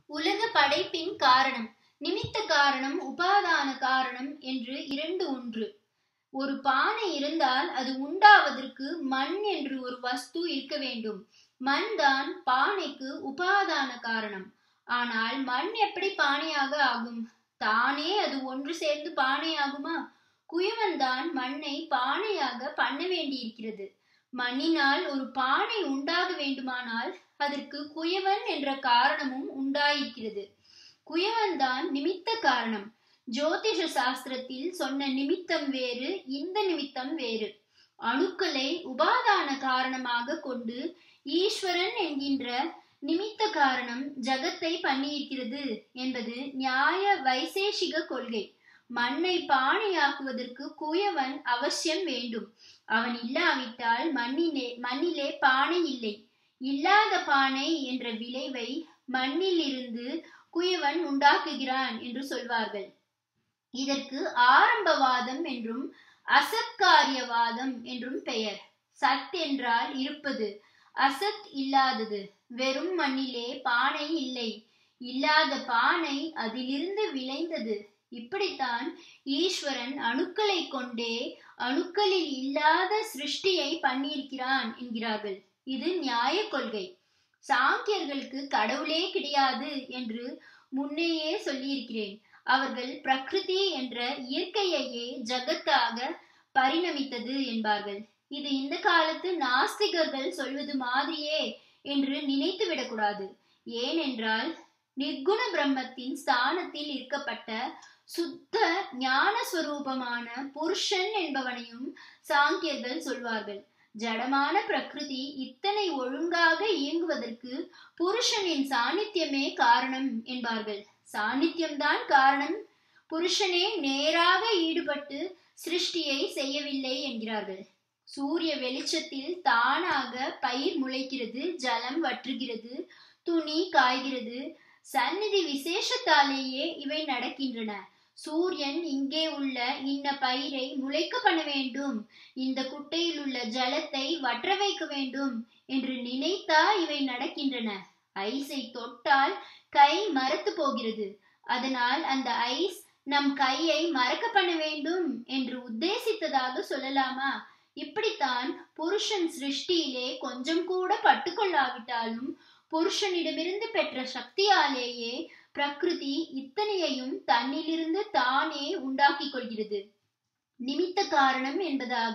உலக படைப்பின் காரணம் நிமித்த காரணம் உபாதான காரணம் என்று இரண்டு ஒன்று ஒரு பானை இருந்தால் அது உண்டாவதற்கு மண் என்று ஒரு வஸ்து இருக்க வேண்டும் மண் தான் பானைக்கு உபாதான காரணம் ஆனால் மண் எப்படி பானையாக ஆகும் தானே அது ஒன்று சேர்ந்து பானை ஆகுமா குயவன் தான் மண்ணை பானையாக பண்ண வேண்டியிருக்கிறது மண்ணினால் ஒரு பானை உண்டாக வேண்டுமானால் அதற்கு குயவன் என்ற காரணமும் உண்டாயிருக்கிறது குயவன் தான் நிமித்த காரணம் ஜோதிஷ சாஸ்திரத்தில் சொன்ன நிமித்தம் வேறு இந்த நிமித்தம் வேறு அணுக்களை உபாதான காரணமாக கொண்டு ஈஸ்வரன் என்கின்ற நிமித்த காரணம் ஜகத்தை பண்ணியிருக்கிறது என்பது நியாய வைசேஷிக கொள்கை மண்ணை பானையாக்குவதற்கு குயவன் அவசியம் வேண்டும் அவன் இல்லாவிட்டால் மண்ணிலே மண்ணிலே பானை இல்லை இல்லாத பானை என்ற விளைவை மண்ணில் இருந்து குயவன் உண்டாக்குகிறான் என்று சொல்வார்கள் இதற்கு ஆரம்பவாதம் என்றும் அசத்காரியவாதம் என்றும் பெயர் சத் என்றால் இருப்பது அசத் இல்லாதது வெறும் மண்ணிலே பானை இல்லை இல்லாத பானை அதிலிருந்து விளைந்தது இப்படித்தான் ஈஸ்வரன் அணுக்களை கொண்டே அணுக்களில் இல்லாத சிருஷ்டியை பண்ணியிருக்கிறான் என்கிறார்கள் இது நியாய கொள்கை சாங்கியர்களுக்கு கடவுளே கிடையாது என்று முன்னேயே சொல்லியிருக்கிறேன் அவர்கள் பிரகிருதி என்ற இயற்கையையே ஜகத்தாக பரிணமித்தது என்பார்கள் இது இந்த காலத்து நாஸ்திகர்கள் சொல்வது மாதிரியே என்று நினைத்து விடக்கூடாது ஏனென்றால் நிர்குண பிரம்மத்தின் ஸ்தானத்தில் இருக்கப்பட்ட சுத்த ஞான ஸ்வரூபமான புருஷன் என்பவனையும் சாங்கியர்கள் சொல்வார்கள் ஜடமான பிரகிருதி இத்தனை ஒழுங்காக இயங்குவதற்கு புருஷனின் சாநித்தியமே காரணம் என்பார்கள் சாநித்தியம்தான் காரணம் புருஷனே நேராக ஈடுபட்டு சிருஷ்டியை செய்யவில்லை என்கிறார்கள் சூரிய வெளிச்சத்தில் தானாக பயிர் முளைக்கிறது ஜலம் வற்றுகிறது துணி காய்கிறது சந்நிதி விசேஷத்தாலேயே இவை நடக்கின்றன சூரியன் இங்கே உள்ள இந்த பயிரை முளைக்க பண்ண வேண்டும் இந்த குட்டையில் உள்ள ஜலத்தை வற்ற வைக்க வேண்டும் என்று நினைத்தா இவை நடக்கின்றன ஐஸை தொட்டால் கை மரத்து போகிறது அதனால் அந்த ஐஸ் நம் கையை மறக்க பண்ண வேண்டும் என்று உத்தேசித்ததாக சொல்லலாமா இப்படித்தான் புருஷன் சிருஷ்டியிலே கொஞ்சம் கூட பட்டுக்கொள்ளாவிட்டாலும் புருஷனிடமிருந்து பெற்ற சக்தியாலேயே பிரகிருதி இத்தனையையும் தன்னிலிருந்து தானே உண்டாக்கி கொள்கிறது நிமித்த காரணம் என்பதாக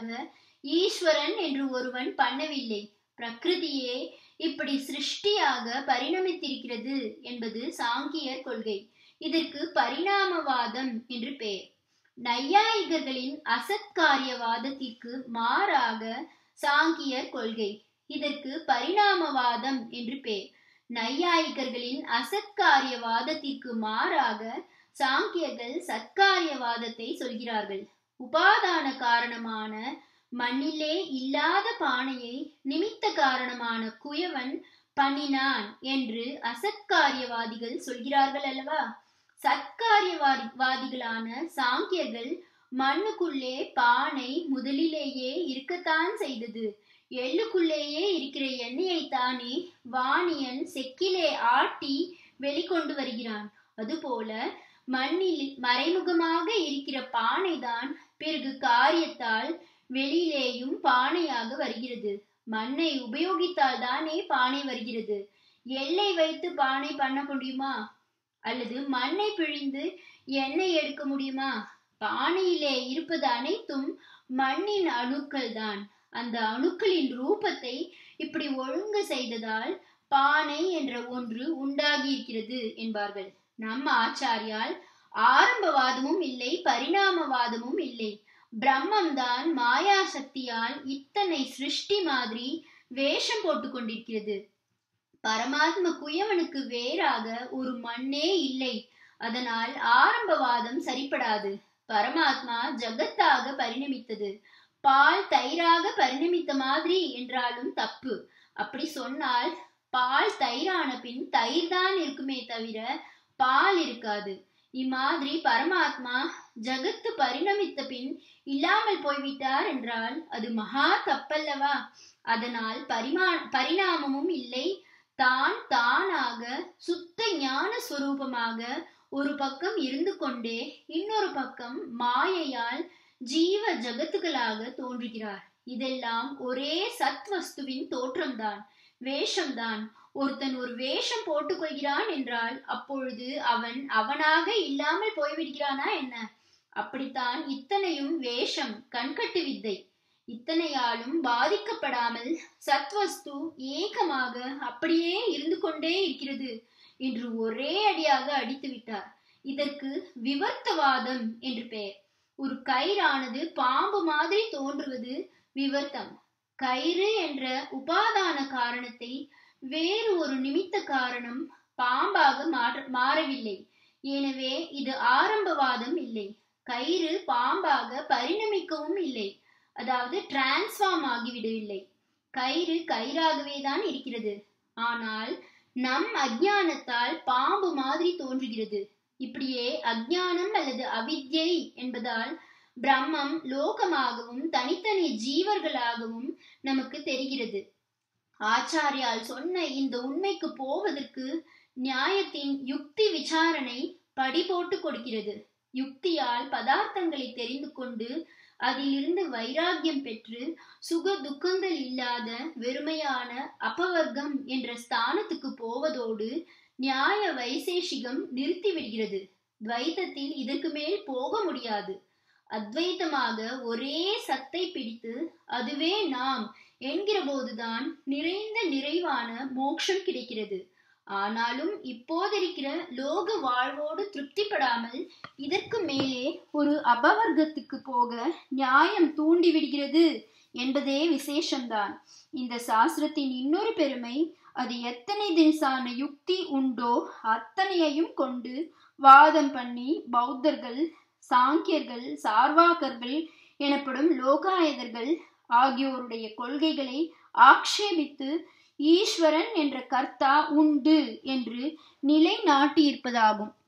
ஈஸ்வரன் என்று ஒருவன் பண்ணவில்லை பிரகிருதியே இப்படி சிருஷ்டியாக பரிணமித்திருக்கிறது என்பது சாங்கியர் கொள்கை இதற்கு பரிணாமவாதம் என்று பெயர் நையாயிகர்களின் அசத்காரியவாதத்திற்கு மாறாக சாங்கியர் கொள்கை இதற்கு பரிணாமவாதம் என்று பெயர் நையாயிகர்களின் அசத்காரியவாதத்திற்கு மாறாக சாங்கியர்கள் சத்காரியவாதத்தை சொல்கிறார்கள் உபாதான காரணமான மண்ணிலே இல்லாத பானையை நிமித்த காரணமான குயவன் பண்ணினான் என்று அசத்காரியவாதிகள் சொல்கிறார்கள் அல்லவா சத்காரியவாதிகளான சாங்கியர்கள் மண்ணுக்குள்ளே பானை முதலிலேயே இருக்கத்தான் செய்தது எள்ளுக்குள்ளேயே இருக்கிற எண்ணெயை தானே வாணியன் செக்கிலே ஆட்டி வெளிக்கொண்டு வருகிறான் அதுபோல மண்ணில் மறைமுகமாக இருக்கிற பானைதான் பிறகு காரியத்தால் வெளியிலேயும் பானையாக வருகிறது மண்ணை உபயோகித்தால் தானே பானை வருகிறது எல்லை வைத்து பானை பண்ண முடியுமா அல்லது மண்ணை பிழிந்து எண்ணெய் எடுக்க முடியுமா பானையிலே இருப்பது அனைத்தும் மண்ணின் அணுக்கள் தான் அந்த அணுக்களின் ரூபத்தை இப்படி ஒழுங்கு செய்ததால் பானை என்ற ஒன்று உண்டாகி இருக்கிறது என்பார்கள் நம்ம ஆச்சாரியால் ஆரம்பவாதமும் இல்லை பரிணாமவாதமும் இல்லை பிரம்மம் தான் மாயா சக்தியால் இத்தனை சிருஷ்டி மாதிரி வேஷம் போட்டு கொண்டிருக்கிறது பரமாத்ம குயவனுக்கு வேறாக ஒரு மண்ணே இல்லை அதனால் ஆரம்பவாதம் சரிப்படாது பரமாத்மா ஜகத்தாக பரிணமித்தது பால் தயிராக பரிணமித்த மாதிரி என்றாலும் தப்பு அப்படி சொன்னால் பால் தயிரான பின் தயிர் தான் இருக்குமே தவிர பால் இருக்காது இம்மாதிரி பரமாத்மா ஜகத்து பரிணமித்த பின் இல்லாமல் போய்விட்டார் என்றால் அது மகா தப்பல்லவா அதனால் பரிமா பரிணாமமும் இல்லை தான் தானாக சுத்த ஞான ஸ்வரூபமாக ஒரு பக்கம் இருந்து கொண்டே இன்னொரு பக்கம் மாயையால் ஜீவ ஜகத்துகளாக தோன்றுகிறார் இதெல்லாம் ஒரே சத்வஸ்துவின் தோற்றம்தான் வேஷம்தான் ஒருத்தன் ஒரு வேஷம் போட்டுக் கொள்கிறான் என்றால் அப்பொழுது அவன் அவனாக இல்லாமல் போய்விடுகிறானா என்ன அப்படித்தான் இத்தனையும் வேஷம் கண்கட்டு வித்தை இத்தனையாலும் பாதிக்கப்படாமல் சத்வஸ்து ஏகமாக அப்படியே இருந்து கொண்டே இருக்கிறது என்று ஒரே அடியாக அடித்து விட்டார் இதற்கு விவர்த்தவாதம் என்று பெயர் ஒரு கயிறானது பாம்பு மாதிரி தோன்றுவது விவர்த்தம் கயிறு என்ற உபாதான காரணத்தை வேறு ஒரு நிமித்த காரணம் பாம்பாக மாற மாறவில்லை எனவே இது ஆரம்பவாதம் இல்லை கயிறு பாம்பாக பரிணமிக்கவும் இல்லை அதாவது டிரான்ஸ்ஃபார்ம் ஆகிவிடவில்லை கயிறு கயிறாகவே தான் இருக்கிறது ஆனால் நம் அஜ்ஞானத்தால் பாம்பு மாதிரி தோன்றுகிறது இப்படியே அஜ்ஞானம் அல்லது அவித்யை என்பதால் பிரம்மம் லோகமாகவும் தனித்தனி ஜீவர்களாகவும் நமக்கு தெரிகிறது ஆச்சாரியால் சொன்ன இந்த உண்மைக்கு போவதற்கு நியாயத்தின் யுக்தி விசாரணை படி போட்டு கொடுக்கிறது யுக்தியால் பதார்த்தங்களை தெரிந்து கொண்டு அதிலிருந்து வைராகியம் பெற்று சுக துக்கங்கள் இல்லாத வெறுமையான அபவர்க்கம் என்ற ஸ்தானத்துக்கு போவதோடு நியாய வைசேஷிகம் நிறுத்திவிடுகிறது துவைத்தத்தில் இதற்கு மேல் போக முடியாது அத்வைத்தமாக ஒரே சத்தை பிடித்து அதுவே நாம் என்கிற போதுதான் நிறைந்த நிறைவான மோட்சம் கிடைக்கிறது ஆனாலும் இப்போதிருக்கிற லோக வாழ்வோடு திருப்திப்படாமல் இதற்கு மேலே ஒரு அபவர்க்கத்துக்கு போக நியாயம் தூண்டிவிடுகிறது என்பதே விசேஷம்தான் இந்த சாஸ்திரத்தின் இன்னொரு பெருமை அது எத்தனை தினசான யுக்தி உண்டோ அத்தனையையும் கொண்டு வாதம் பண்ணி பௌத்தர்கள் சாங்கியர்கள் சார்வாக்கர்கள் எனப்படும் லோகாயதர்கள் ஆகியோருடைய கொள்கைகளை ஆக்ஷேபித்து ஈஸ்வரன் என்ற கர்த்தா உண்டு என்று நிலைநாட்டியிருப்பதாகும்